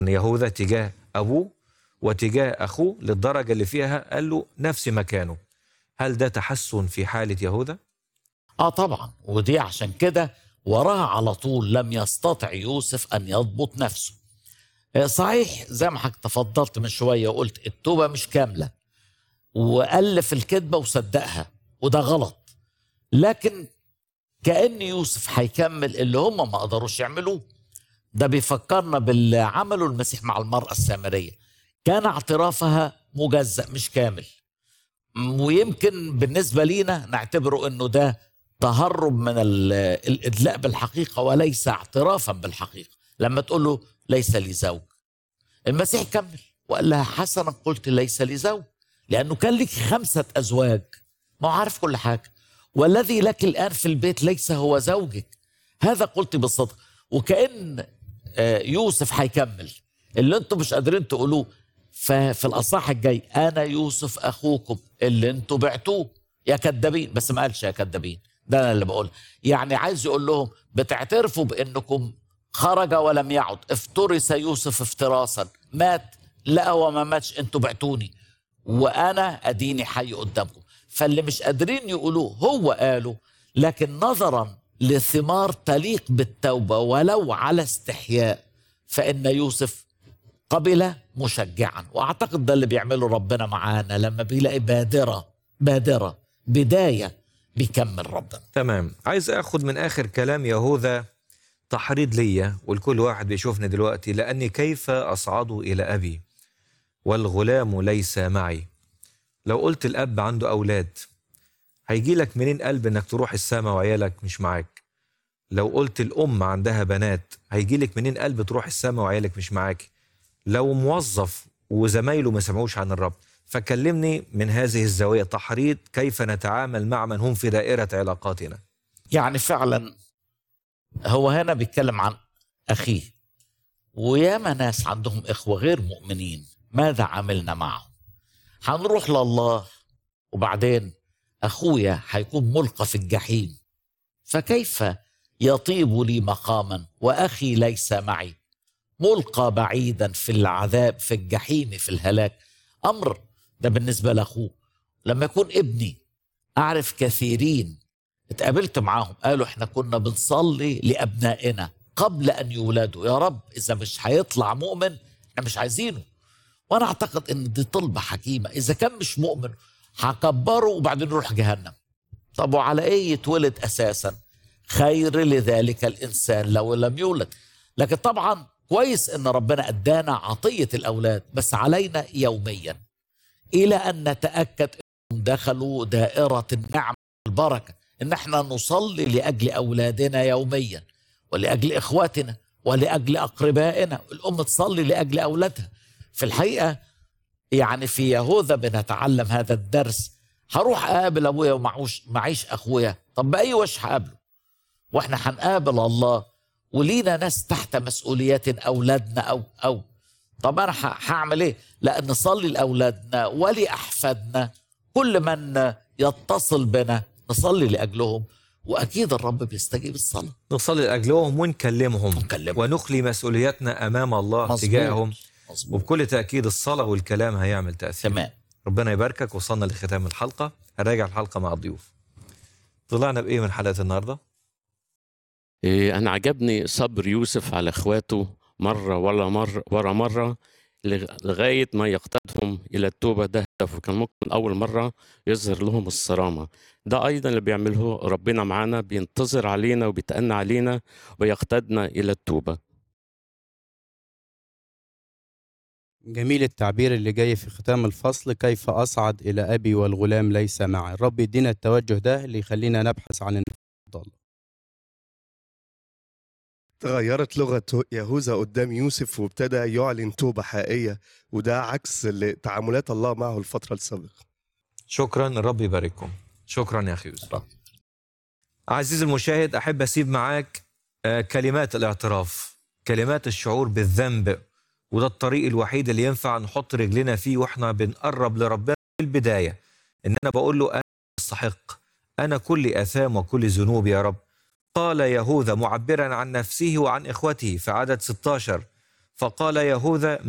يهوذا تجاه أبوه وتجاه أخوه للدرجة اللي فيها قال له نفس مكانه هل ده تحسن في حالة يهوذا؟ اه طبعا ودي عشان كده وراها على طول لم يستطع يوسف ان يضبط نفسه آه، صحيح زي ما حضرتك تفضلت من شويه وقلت التوبه مش كامله والف الكذبه وصدقها وده غلط لكن كان يوسف هيكمل اللي هم ما قدروش يعملوه ده بيفكرنا باللي عمله المسيح مع المراه السامريه كان اعترافها مجزأ مش كامل ويمكن بالنسبة لينا نعتبره انه ده تهرب من ال- الادلاء بالحقيقة وليس اعترافا بالحقيقة لما تقول له ليس لي زوج المسيح كمل وقال لها حسنا قلت ليس لي زوج لانه كان لك خمسة ازواج ما هو عارف كل حاجة والذي لك الان في البيت ليس هو زوجك هذا قلت بالصدق وكأن آه، يوسف هيكمل اللي انتم مش قادرين تقولوه ففي الاصح الجاي انا يوسف اخوكم اللي انتم بعتوه يا كدابين بس ما قالش يا كدابين ده انا اللي بقول يعني عايز يقول لهم بتعترفوا بانكم خرج ولم يعد افترس يوسف افتراسا مات لا هو ما ماتش انتوا بعتوني وانا اديني حي قدامكم فاللي مش قادرين يقولوه هو قالوا لكن نظرا لثمار تليق بالتوبه ولو على استحياء فان يوسف قبل مشجعا واعتقد ده اللي بيعمله ربنا معانا لما بيلاقي بادره بادره بدايه بيكمل ربنا تمام عايز اخد من اخر كلام يهوذا تحريض ليا ولكل واحد بيشوفني دلوقتي لاني كيف اصعد الى ابي والغلام ليس معي لو قلت الاب عنده اولاد هيجي لك منين قلب انك تروح السما وعيالك مش معاك لو قلت الام عندها بنات هيجي لك منين قلب تروح السما وعيالك مش معاك لو موظف وزمايله ما سمعوش عن الرب فكلمني من هذه الزاويه تحريض كيف نتعامل مع من هم في دائره علاقاتنا يعني فعلا هو هنا بيتكلم عن اخيه وياما ناس عندهم اخوه غير مؤمنين ماذا عملنا معهم هنروح لله وبعدين اخويا هيكون ملقى في الجحيم فكيف يطيب لي مقاما واخي ليس معي ملقى بعيدا في العذاب في الجحيم في الهلاك امر ده بالنسبه لاخوه لما يكون ابني اعرف كثيرين اتقابلت معاهم قالوا احنا كنا بنصلي لابنائنا قبل ان يولدوا يا رب اذا مش هيطلع مؤمن احنا مش عايزينه وانا اعتقد ان دي طلبه حكيمه اذا كان مش مؤمن هكبره وبعدين يروح جهنم طب وعلى ايه يتولد اساسا خير لذلك الانسان لو لم يولد لكن طبعا كويس ان ربنا ادانا عطيه الاولاد بس علينا يوميا الى ان نتاكد انهم دخلوا دائره النعمه والبركه ان احنا نصلي لاجل اولادنا يوميا ولاجل اخواتنا ولاجل اقربائنا الام تصلي لاجل اولادها في الحقيقه يعني في يهوذا بنتعلم هذا الدرس هروح اقابل ابويا ومعوش معيش اخويا طب باي وجه هقابله واحنا هنقابل الله ولينا ناس تحت مسؤوليات اولادنا او او طب انا ه- هعمل ايه لا نصلي لاولادنا ولاحفادنا كل من يتصل بنا نصلي لاجلهم واكيد الرب بيستجيب الصلاه نصلي لاجلهم ونكلمهم ونكلمهم. ونخلي مسؤولياتنا امام الله مظبوط. تجاههم مظبوط وبكل تاكيد الصلاه والكلام هيعمل تاثير تمام ربنا يباركك وصلنا لختام الحلقه هنراجع الحلقه مع الضيوف طلعنا بايه من حلقه النهارده إيه، أنا عجبني صبر يوسف على إخواته مرة ولا مرة ورا مرة لغ- لغاية ما يقتادهم إلى التوبة ده هدف وكان ممكن أول مرة يظهر لهم الصرامة ده أيضا اللي بيعمله ربنا معانا بينتظر علينا وبيتأنى علينا ويقتادنا إلى التوبة جميل التعبير اللي جاي في ختام الفصل كيف أصعد إلى أبي والغلام ليس معي الرب يدينا التوجه ده اللي يخلينا نبحث عن الأفضل تغيرت لغة يهوذا قدام يوسف وابتدى يعلن توبة حقيقية وده عكس اللي- تعاملات الله معه الفترة السابقة شكرا الرب يبارككم شكرا يا اخي يوسف رب. عزيزي المشاهد احب اسيب معاك آه، كلمات الاعتراف كلمات الشعور بالذنب وده الطريق الوحيد اللي ينفع نحط رجلنا فيه واحنا بنقرب لربنا في البدايه ان انا بقول له انا استحق انا كل اثام وكل ذنوب يا رب قال يهوذا معبرا عن نفسه وعن اخوته في عدد 16 فقال يهوذا